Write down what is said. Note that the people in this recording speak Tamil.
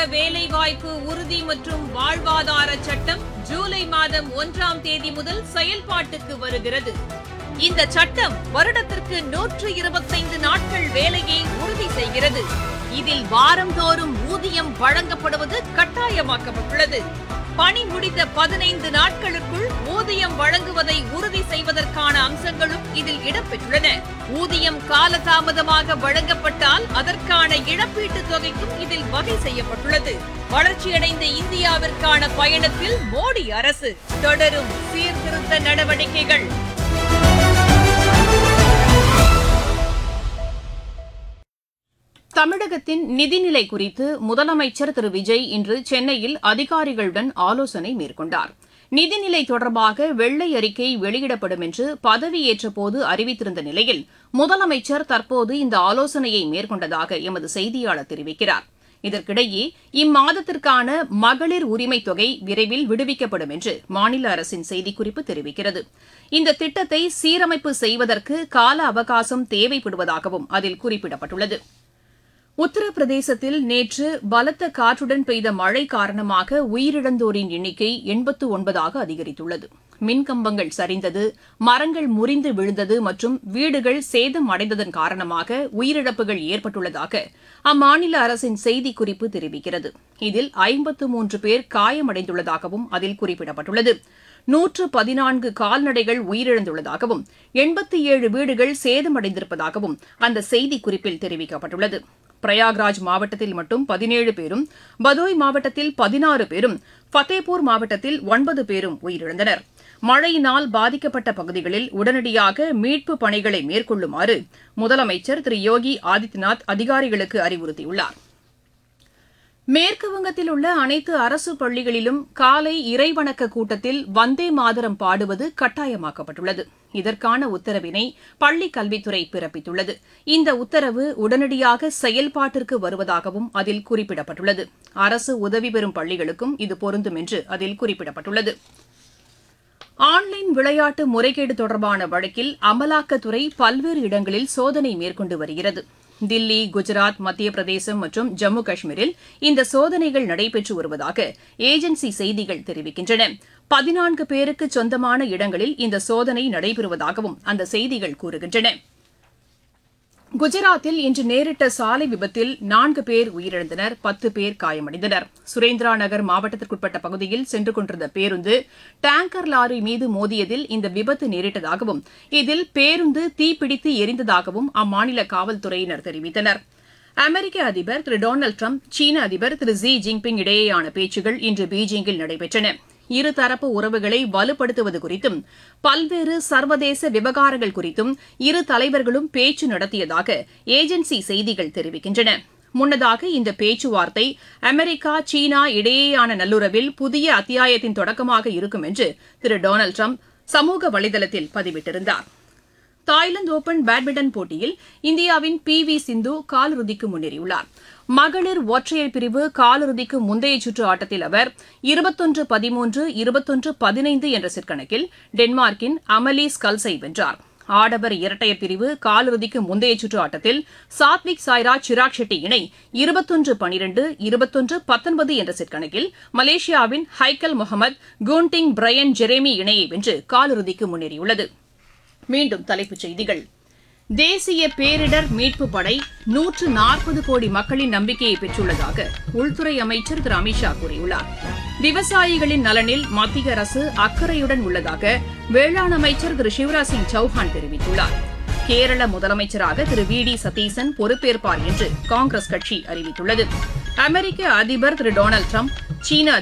வேலைவாய்ப்பு உறுதி மற்றும் வாழ்வாதார சட்டம் ஜூலை மாதம் ஒன்றாம் தேதி முதல் செயல்பாட்டுக்கு வருகிறது இந்த சட்டம் வருடத்திற்கு நூற்று இருபத்தைந்து நாட்கள் வேலையை உறுதி செய்கிறது இதில் வாரந்தோறும் ஊதியம் வழங்கப்படுவது கட்டாயமாக்கப்பட்டுள்ளது பணி முடிந்த பதினைந்து நாட்களுக்குள் ஊதியம் வழங்குவதை உறுதி செய்வதற்கான அம்சங்களும் இதில் இடம்பெற்றுள்ளன ஊதியம் காலதாமதமாக வழங்கப்பட்டால் அதற்கான இழப்பீட்டுத் தொகைக்கும் இதில் வகை செய்யப்பட்டுள்ளது வளர்ச்சியடைந்த இந்தியாவிற்கான பயணத்தில் மோடி அரசு தொடரும் சீர்திருத்த நடவடிக்கைகள் தமிழகத்தின் நிதிநிலை குறித்து முதலமைச்சர் திரு விஜய் இன்று சென்னையில் அதிகாரிகளுடன் ஆலோசனை மேற்கொண்டார் நிதிநிலை தொடர்பாக வெள்ளை அறிக்கை வெளியிடப்படும் என்று பதவியேற்றபோது அறிவித்திருந்த நிலையில் முதலமைச்சர் தற்போது இந்த ஆலோசனையை மேற்கொண்டதாக எமது செய்தியாளர் தெரிவிக்கிறார் இதற்கிடையே இம்மாதத்திற்கான மகளிர் உரிமைத் தொகை விரைவில் விடுவிக்கப்படும் என்று மாநில அரசின் செய்திக்குறிப்பு தெரிவிக்கிறது இந்த திட்டத்தை சீரமைப்பு செய்வதற்கு கால அவகாசம் தேவைப்படுவதாகவும் அதில் குறிப்பிடப்பட்டுள்ளது உத்தரப்பிரதேசத்தில் நேற்று பலத்த காற்றுடன் பெய்த மழை காரணமாக உயிரிழந்தோரின் எண்ணிக்கை எண்பத்து ஒன்பதாக அதிகரித்துள்ளது மின்கம்பங்கள் சரிந்தது மரங்கள் முறிந்து விழுந்தது மற்றும் வீடுகள் சேதம் அடைந்ததன் காரணமாக உயிரிழப்புகள் ஏற்பட்டுள்ளதாக அம்மாநில அரசின் செய்திக்குறிப்பு தெரிவிக்கிறது இதில் ஐம்பத்து மூன்று பேர் காயமடைந்துள்ளதாகவும் அதில் குறிப்பிடப்பட்டுள்ளது நூற்று பதினான்கு கால்நடைகள் உயிரிழந்துள்ளதாகவும் எண்பத்தி ஏழு வீடுகள் சேதமடைந்திருப்பதாகவும் அந்த செய்திக்குறிப்பில் தெரிவிக்கப்பட்டுள்ளது பிரயாக்ராஜ் மாவட்டத்தில் மட்டும் பதினேழு பேரும் பதோய் மாவட்டத்தில் பதினாறு பேரும் ஃபத்தேபூர் மாவட்டத்தில் ஒன்பது பேரும் உயிரிழந்தனர் மழையினால் பாதிக்கப்பட்ட பகுதிகளில் உடனடியாக மீட்பு பணிகளை மேற்கொள்ளுமாறு முதலமைச்சர் திரு யோகி ஆதித்யநாத் அதிகாரிகளுக்கு அறிவுறுத்தியுள்ளார் மேற்குவங்கத்தில் உள்ள அனைத்து அரசு பள்ளிகளிலும் காலை இறைவணக்க கூட்டத்தில் வந்தே மாதரம் பாடுவது கட்டாயமாக்கப்பட்டுள்ளது இதற்கான உத்தரவினை பள்ளிக் கல்வித்துறை பிறப்பித்துள்ளது இந்த உத்தரவு உடனடியாக செயல்பாட்டிற்கு வருவதாகவும் அதில் குறிப்பிடப்பட்டுள்ளது அரசு உதவி பெறும் பள்ளிகளுக்கும் இது பொருந்தும் என்று அதில் குறிப்பிடப்பட்டுள்ளது ஆன்லைன் விளையாட்டு முறைகேடு தொடர்பான வழக்கில் அமலாக்கத்துறை பல்வேறு இடங்களில் சோதனை மேற்கொண்டு வருகிறது தில்லி குஜராத் மத்திய பிரதேசம் மற்றும் ஜம்மு காஷ்மீரில் இந்த சோதனைகள் நடைபெற்று வருவதாக ஏஜென்சி செய்திகள் தெரிவிக்கின்றன பதினான்கு பேருக்கு சொந்தமான இடங்களில் இந்த சோதனை நடைபெறுவதாகவும் அந்த செய்திகள் கூறுகின்றன குஜராத்தில் இன்று நேரிட்ட சாலை விபத்தில் நான்கு பேர் உயிரிழந்தனர் பத்து பேர் காயமடைந்தனர் சுரேந்திரா நகர் மாவட்டத்திற்குட்பட்ட பகுதியில் சென்று கொண்டிருந்த பேருந்து டேங்கர் லாரி மீது மோதியதில் இந்த விபத்து நேரிட்டதாகவும் இதில் பேருந்து தீப்பிடித்து எரிந்ததாகவும் அம்மாநில காவல்துறையினர் தெரிவித்தனர் அமெரிக்க அதிபர் திரு டொனால்டு ட்ரம்ப் சீன அதிபர் திரு ஜி ஜின்பிங் இடையேயான பேச்சுகள் இன்று பீஜிங்கில் நடைபெற்றன இருதரப்பு உறவுகளை வலுப்படுத்துவது குறித்தும் பல்வேறு சர்வதேச விவகாரங்கள் குறித்தும் இரு தலைவர்களும் பேச்சு நடத்தியதாக ஏஜென்சி செய்திகள் தெரிவிக்கின்றன முன்னதாக இந்த பேச்சுவார்த்தை அமெரிக்கா சீனா இடையேயான நல்லுறவில் புதிய அத்தியாயத்தின் தொடக்கமாக இருக்கும் என்று திரு டொனால்டு ட்ரம்ப் சமூக வலைதளத்தில் பதிவிட்டிருந்தார் தாய்லாந்து ஓபன் பேட்மிண்டன் போட்டியில் இந்தியாவின் பி வி சிந்து காலிறுதிக்கு முன்னேறியுள்ளார் மகளிர் ஒற்றையர் பிரிவு காலிறுதிக்கு முந்தைய சுற்று ஆட்டத்தில் அவர் இருபத்தொன்று பதிமூன்று இருபத்தொன்று பதினைந்து என்ற செட்கணக்கில் டென்மார்க்கின் அமலி ஸ்கல்ஸை வென்றார் ஆடவர் இரட்டையர் பிரிவு காலிறுதிக்கு முந்தைய சுற்று ஆட்டத்தில் சாத்விக் சாய்ராஜ் சிராக் ஷெட்டி இணை இருபத்தொன்று பனிரெண்டு இருபத்தொன்று பத்தொன்பது என்ற செட் கணக்கில் மலேசியாவின் Haikal Muhammad Goonting Brian Jeremy இணையை வென்று காலிறுதிக்கு முன்னேறியுள்ளது மீண்டும் தலைப்புச் செய்திகள் தேசிய பேரிடர் மீட்பு படை நூற்று நாற்பது கோடி மக்களின் நம்பிக்கையை பெற்றுள்ளதாக உள்துறை அமைச்சர் திரு அமித்ஷா கூறியுள்ளார் விவசாயிகளின் நலனில் மத்திய அரசு அக்கறையுடன் உள்ளதாக வேளாண் அமைச்சர் திரு சிவராஜ் சிங் சௌஹான் தெரிவித்துள்ளார் கேரள முதலமைச்சராக திரு வி டி சதீசன் பொறுப்பேற்பார் என்று காங்கிரஸ் கட்சி அறிவித்துள்ளது அமெரிக்க அதிபர் திரு டொனால்டு ட்ரம்ப் சீன